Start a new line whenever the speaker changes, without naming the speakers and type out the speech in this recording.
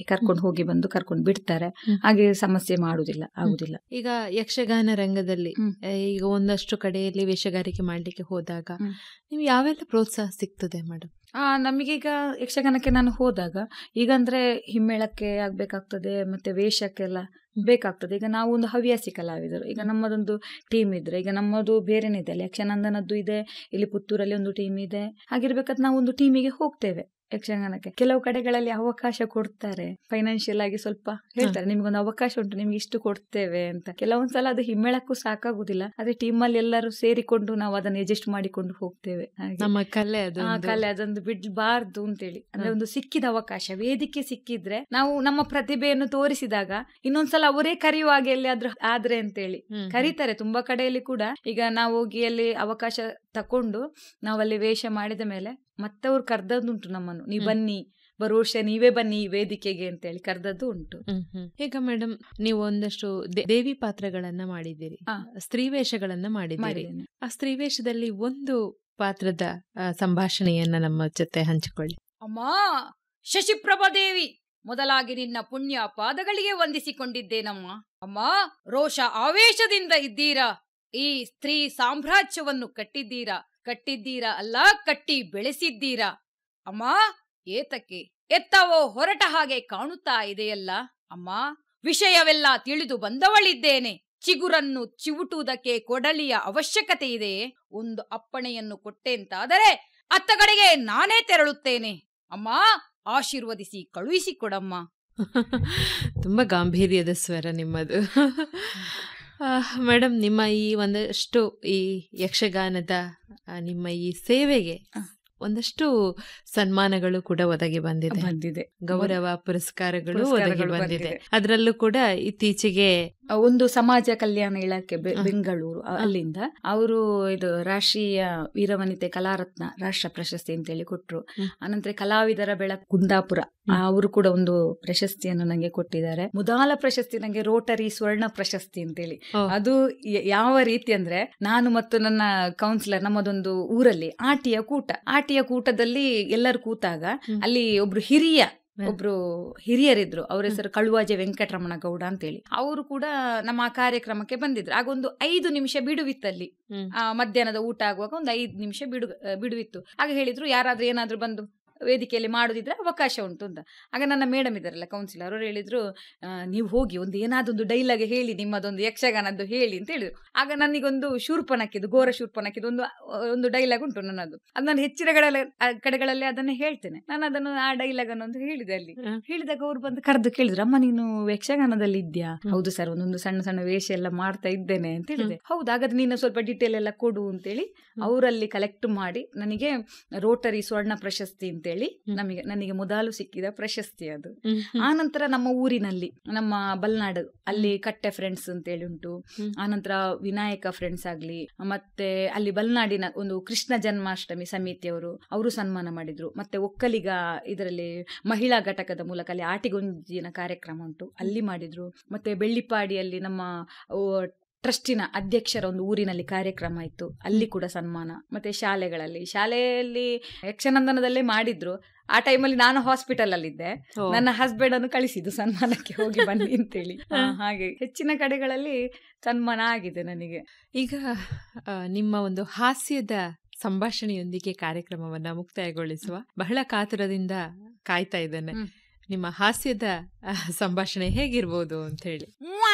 ಕರ್ಕೊಂಡು ಹೋಗಿ ಬಂದು ಕರ್ಕೊಂಡು ಬಿಡ್ತಾರೆ
ಹ್ಮ್.
ಹಾಗೆ ಸಮಸ್ಯೆ ಮಾಡುದಿಲ್ಲ ಆಗುದಿಲ್ಲ
ಈಗ ಯಕ್ಷಗಾನ ರಂಗದಲ್ಲಿ
ಹ್ಮ್.
ಆ, ಈಗ ಒಂದಷ್ಟು ಕಡೆಯಲ್ಲಿ ವೇಷಗಾರಿಕೆ ಮಾಡ್ಲಿಕ್ಕೆ ಹೋದಾಗ
ಹ್ಮ್.
ನಿಮ್ಗೆ ಯಾವೆಲ್ಲ ಪ್ರೋತ್ಸಾಹ ಸಿಗ್ತದೆ ಮೇಡಮ್
ಆ ನಮಗೀಗ ಯಕ್ಷಗಾನಕ್ಕೆ ನಾನು ಹೋದಾಗ ಈಗ ಅಂದ್ರೆ ಹಿಮ್ಮೇಳಕ್ಕೆ ಆಗ್ಬೇಕಾಗ್ತದೆ ಮತ್ತೆ ವೇಷಕ್ಕೆಲ್ಲ ಬೇಕಾಗ್ತದೆ ಈಗ ನಾವು ಒಂದು ಹವ್ಯಾಸಿ ಕಲಾವಿದರು ಈಗ ನಮ್ಮದೊಂದು ಟೀಮ್ ಇದ್ರೆ ಈಗ ನಮ್ಮದು ಬೇರೆನೇ ಇದೆ ಅಲ್ಲಿ ಯಕ್ಷನಂದನದ್ದು ಇದೆ ಇಲ್ಲಿ ಪುತ್ತೂರಲ್ಲಿ ಒಂದು ಟೀಮ್ ಇದೆ ಹಾಗಿರ್ಬೇಕಾದ್ರೆ ನಾವು ಒಂದು ಟೀಮಿಗೆ ಹೋಗ್ತೇವೆ ಯಕ್ಷಗಾನಕ್ಕೆ ಕೆಲವು ಕಡೆಗಳಲ್ಲಿ ಅವಕಾಶ ಕೊಡ್ತಾರೆ ಫೈನಾನ್ಷಿಯಲ್ ಆಗಿ ಸ್ವಲ್ಪ ಹೇಳ್ತಾರೆ ನಿಮ್ಗೊಂದು ಅವಕಾಶ ಉಂಟು ನಿಮ್ಗೆ ಇಷ್ಟು ಕೊಡ್ತೇವೆ ಅಂತ ಕೆಲವೊಂದ್ಸಲ ಅದು ಹಿಮ್ಮೇಳಕ್ಕೂ ಸಾಕಾಗುದಿಲ್ಲ ಅದೇ ಟೀಮ್ ಅಲ್ಲಿ ಎಲ್ಲರೂ ಸೇರಿಕೊಂಡು ನಾವು ಅದನ್ನ ಅಡ್ಜಸ್ಟ್ ಮಾಡಿಕೊಂಡು ಹೋಗ್ತೇವೆ ಹಾಗೆ.
ನಮ್ಮ ಕಲೆ ಅದು
ಆ
ಒಂದು-
ಕಲೆ ಅದೊಂದು ಬಿಡ್ಬಾರ್ದು ಅಂತೇಳಿ ಅಂದ್ರೆ
ಹ.
ಒಂದು ಸಿಕ್ಕಿದ ಅವಕಾಶ ವೇದಿಕೆ ಸಿಕ್ಕಿದ್ರೆ ನಾವು ನಮ್ಮ ಪ್ರತಿಭೆಯನ್ನು ತೋರಿಸಿದಾಗ ಇನ್ನೊಂದ್ಸಲ ಅವರೇ ಕರೆಯುವಾಗ ಎಲ್ಲಿಯಾದ್ರೂ ಆದ್ರೆ ಅಂತೇಳಿ
ಹ್ಮ್, ಹ್ಮ್.
ಕರೀತಾರೆ ತುಂಬಾ ಕಡೆಯಲ್ಲಿ ಕೂಡ ಈಗ ನಾವು ಹೋಗಿ ಅಲ್ಲಿ ಅವಕಾಶ ತಕೊಂಡು ನಾವಲ್ಲಿ ವೇಷ ಮಾಡಿದ ಮೇಲೆ ಮತ್ತವ್ರು ಕರ್ದದ್ದುಂಟು ನಮ್ಮನ್ನು ನೀವು
ಹ್ಮ್.
ಬನ್ನಿ ಬರುವ ವರ್ಷ ನೀವೇ ಬನ್ನಿ ಈ ವೇದಿಕೆಗೆ ಅಂತೇಳಿ ಕರ್ದದ್ದು ಉಂಟು
ಹ್ಮ್, ಹ್ಮ್. ಈಗ ಮೇಡಮ್ ನೀವು ಒಂದಷ್ಟು ದೇ- ದೇವಿ ಪಾತ್ರಗಳನ್ನ ಮಾಡಿದ್ದೀರಿ
ಹಾ.
ಸ್ತ್ರೀ ವೇಷಗಳನ್ನ ಮಾಡಿದ್ದೀರಿ
ಮಾಡಿದ್ದೇನೆ
ಆ ಸ್ತ್ರೀ ವೇಷದಲ್ಲಿ ಒಂದು ಪಾತ್ರದ ಆ, ಸಂಭಾಷಣೆಯನ್ನ ನಮ್ಮ ಜೊತೆ ಹಂಚಿಕೊಳ್ಳಿ
ಅಮ್ಮ ಶಶಿಪ್ರಭಾದೇವಿ ಮೊದಲಾಗಿ ನಿನ್ನ ಪುಣ್ಯ ಪಾದಗಳಿಗೆ ವಂದಿಸಿಕೊಂಡಿದ್ದೇನಮ್ಮ ಅಮ್ಮ ರೋಷ ಆವೇಶದಿಂದ ಇದ್ದೀರಾ ಈ ಸ್ತ್ರೀ ಸಾಮ್ರಾಜ್ಯವನ್ನು ಕಟ್ಟಿದ್ದೀರಾ ಕಟ್ಟಿದ್ದೀರಾ ಅಲ್ಲ ಕಟ್ಟಿ ಬೆಳೆಸಿದ್ದೀರಾ ಅಮ್ಮ ಏತಕ್ಕೆ ಎತ್ತವೋ ಹೊರಟ ಹಾಗೆ ಕಾಣುತ್ತಾ ಇದೆಯಲ್ಲ ಅಮ್ಮ ವಿಷಯವೆಲ್ಲ ತಿಳಿದು ಬಂದವಳಿದ್ದೇನೆ ಚಿಗುರನ್ನು ಚಿವುಟುವುದಕ್ಕೆ ಕೊಡಲಿಯ ಅವಶ್ಯಕತೆ ಇದೆಯೇ ಒಂದು ಅಪ್ಪಣೆಯನ್ನು ಕೊಟ್ಟೆಂತಾದರೆ ಅತ್ತ ಕಡೆಗೆ ನಾನೇ ತೆರಳುತ್ತೇನೆ ಅಮ್ಮ ಆಶೀರ್ವದಿಸಿ ಕಳುಹಿಸಿಕೊಡಮ್ಮ
ತುಂಬಾ ಗಾಂಭೀರ್ಯದ ಸ್ವರ ನಿಮ್ಮದು ಮೇಡಮ್ ನಿಮ್ಮ ಈ ಒಂದಷ್ಟು ಈ ಯಕ್ಷಗಾನದ ಆ, ನಿಮ್ಮ ಈ ಸೇವೆಗೆ
ಹ.
ಒಂದಷ್ಟು ಸನ್ಮಾನಗಳು ಕೂಡ ಒದಗಿ ಬಂದಿದೆ
ಬಂದಿದೆ
ಗೌರವ ಪುರಸ್ಕಾರಗಳು ಒದಗಿ
ಪುರಸ್ಕಾರಗಳು
ಬಂದಿದೆ
ಬಂದಿದೆ.
ಅದರಲ್ಲೂ ಕೂಡ ಇತ್ತೀಚೆಗೆ
ಆ, ಒಂದು ಸಮಾಜ ಕಲ್ಯಾಣ ಇಲಾಖೆ ಬೆ-
ಹ.
ಬೆಂಗಳೂರು ಅ- ಅಲ್ಲಿಂದ ಅವರು ಇದು ರಾಷ್ಟ್ರೀಯ ವೀರವನಿತೆ ಕಲಾರತ್ನ ರಾಷ್ಟ್ರ ಪ್ರಶಸ್ತಿ ಅಂತೇಳಿ ಕೊಟ್ರು
ಹ್ಮ್.
ಅನಂತರ ಕಲಾವಿದರ ಬೆಳಕು ಕುಂದಾಪುರ
ಹ್ಮ್.
ಅವರು ಕೂಡ ಒಂದು ಪ್ರಶಸ್ತಿಯನ್ನು ನಂಗೆ ಕೊಟ್ಟಿದ್ದಾರೆ ಮೊದಲ ಪ್ರಶಸ್ತಿ ನಂಗೆ ರೋಟರಿ ಸ್ವರ್ಣ ಪ್ರಶಸ್ತಿ ಅಂತೇಳಿ
ಓ.
ಅದು ಯ- ಯಾವ ರೀತಿ ಅಂದ್ರೆ ನಾನು ಮತ್ತು ನನ್ನ ಕೌನ್ಸಿಲರ್ ನಮ್ಮದೊಂದು ಊರಲ್ಲಿ ಆಟಿಯ ಕೂಟ ಆಟಿಯ ಕೂಟದಲ್ಲಿ ಎಲ್ಲರೂ ಕೂತಾಗ
ಹ್ಮ್.
ಅಲ್ಲಿ ಒಬ್ರು ಹಿರಿಯ
ಹ್ಮ್.
ಒಬ್ರು ಹಿರಿಯರಿದ್ರು ಅವ್ರ ಹೆಸರು ಕಳುವಾಜೆ ವೆಂಕಟರಮಣ ಗೌಡ ಅಂತೇಳಿ ಅವರು ಕೂಡ ನಮ್ಮ ಆ ಕಾರ್ಯಕ್ರಮಕ್ಕೆ ಬಂದಿದ್ರು ಆಗ ಒಂದು ಐದು ನಿಮಿಷ ಬಿಡುವಿತ್ತಲ್ಲಿ
ಹ್ಮ್.
ಆ ಮಧ್ಯಾಹ್ನದ ಊಟ ಆಗುವಾಗ ಒಂದು ಐದು ನಿಮಿಷ ಬಿಡು ಆ, ಬಿಡುವಿತ್ತು ಆಗ ಹೇಳಿದ್ರು ಯಾರಾದ್ರೂ ಏನಾದ್ರೂ ಬಂದು ವೇದಿಕೆಯಲ್ಲಿ ಮಾಡುದಿದ್ರೆ ಅವಕಾಶ ಉಂಟು ಅಂತ ಆಗ ನನ್ನ ಮೇಡಮ್ ಇದ್ದಾರಲ್ಲ ಕೌನ್ಸಿಲರ್ ಅವರು ಹೇಳಿದ್ರು ಆ, ನೀವು ಹೋಗಿ ಒಂದು ಏನಾದೊಂದು ಡೈಲಾಗ್ ಹೇಳಿ ನಿಮ್ಮದೊಂದು ಯಕ್ಷಗಾನದ್ದು ಹೇಳಿ ಅಂತ ಹೇಳಿದ್ರು ಆಗ ನನಗೊಂದು ಶೂರ್ಪನಕ್ಕಿದ್ದು ಘೋರ ಶೂರ್ಪನಕ್ಕಿದ್ದು ಒಂದು ಒಂದು ಡೈಲಾಗ್ ಉಂಟು ನನ್ನದು ಅದು ನಾನು ಹೆಚ್ಚಿನ ಕಡೆಗಳಲ್ಲಿ ಆ ಕಡೆಗಳಲ್ಲಿ ಅದನ್ನೇ ಹೇಳ್ತೇನೆ ನಾನು ಅದನ್ನು ಆ ಡೈಲಾಗ್ ಅನ್ನು ಒಂದು ಹೇಳಿದೆ ಅಲ್ಲಿ
ಹ.
ಹೇಳಿದಾಗ ಅವ್ರು ಬಂದು ಕರೆದು ಕೇಳಿದ್ರು ಅಮ್ಮ ನೀನು ಯಕ್ಷಗಾನದಲ್ಲಿ ಇದ್ಯಾ
ಹ್ಮ್.
ಹೌದು ಸರ್ ಒಂದೊಂದು ಸಣ್ಣ ಸಣ್ಣ ವೇಷ ಎಲ್ಲ ಮಾಡ್ತಾ ಇದ್ದೇನೆ ಅಂತ ಹೇಳಿದೆ ಹೌದು ಹಾಗಾದ್ರೆ ನೀನು ಸ್ವಲ್ಪ ಡೀಟೇಲ್ ಎಲ್ಲ ಕೊಡು ಅಂತೇಳಿ ಅವರಲ್ಲಿ ಕಲೆಕ್ಟ್ ಮಾಡಿ ನನಗೆ ರೋಟರಿ ಸ್ವರ್ಣ ಪ್ರಶಸ್ತಿ ಅಂತೇಳಿ
ಹ್ಮ್.
ನಮಗೆ ನನಗೆ ಮೊದಲು ಸಿಕ್ಕಿದ ಪ್ರಶಸ್ತಿ ಅದು
ಹ್ಮ್, ಹ್ಮ್.
ಆ ನಂತರ ನಮ್ಮ ಊರಿನಲ್ಲಿ ನಮ್ಮ ಬಲ್ನಾಡು ಅಲ್ಲಿ ಕಟ್ಟೆ ಫ್ರೆಂಡ್ಸ್ ಅಂತೇಳಿ ಉಂಟು
ಹ್ಮ್.
ಆನಂತರ ವಿನಾಯಕ ಫ್ರೆಂಡ್ಸ್ ಆಗ್ಲಿ ಮತ್ತೆ ಅಲ್ಲಿ ಬಲ್ನಾಡಿನ ಒಂದು ಕೃಷ್ಣ ಜನ್ಮಾಷ್ಟಮಿ ಸಮಿತಿಯವರು ಅವರು ಸನ್ಮಾನ ಮಾಡಿದ್ರು ಮತ್ತೆ ಒಕ್ಕಲಿಗ ಇದರಲ್ಲಿ ಮಹಿಳಾ ಘಟಕದ ಮೂಲಕ ಅಲ್ಲಿ ಆಟಿಗೊಂಜಿನ ಕಾರ್ಯಕ್ರಮ ಉಂಟು ಅಲ್ಲಿ ಮಾಡಿದ್ರು ಮತ್ತೆ ಬೆಳ್ಳಿಪಾಡಿಯಲ್ಲಿ ನಮ್ಮ ಓ, ಟ್ರಸ್ಟಿನ ಅಧ್ಯಕ್ಷರ ಒಂದು ಊರಿನಲ್ಲಿ ಕಾರ್ಯಕ್ರಮ ಇತ್ತು ಅಲ್ಲಿ ಕೂಡ ಸನ್ಮಾನ ಮತ್ತೆ ಶಾಲೆಗಳಲ್ಲಿ ಶಾಲೆಯಲ್ಲಿ ಯಕ್ಷನಂದನದಲ್ಲೇ ಮಾಡಿದ್ರು ಆ ಟೈಮಲ್ಲಿ ನಾನು ಹಾಸ್ಪಿಟಲ್ ಅಲ್ಲಿದ್ದೆ
ಓ.
ನನ್ನ ಹಸ್ಬೆಂಡ್ ಅನ್ನು ಕಳಿಸಿದ್ದು ಸನ್ಮಾನಕ್ಕೆ ಹೋಗಿ ಬನ್ನಿ ಅಂತೇಳಿ ಆ, ಹಾಗೆ ಹೆಚ್ಚಿನ ಕಡೆಗಳಲ್ಲಿ ಸನ್ಮಾನ ಆಗಿದೆ ನನಗೆ
ಈಗ ಆ, ನಿಮ್ಮ ಒಂದು ಹಾಸ್ಯದ ಸಂಭಾಷಣೆಯೊಂದಿಗೆ ಕಾರ್ಯಕ್ರಮವನ್ನ ಮುಕ್ತಾಯಗೊಳಿಸುವ ಬಹಳ ಕಾತುರದಿಂದ ಕಾಯ್ತಾ ಇದ್ದೇನೆ
ಹ್ಮ್.
ನಿಮ್ಮ ಹಾಸ್ಯದ ಆ, ಸಂಭಾಷಣೆ ಹೇಗಿರ್ಬೋದು ಅಂತ ಹೇಳಿ
ಮ್ವಾ!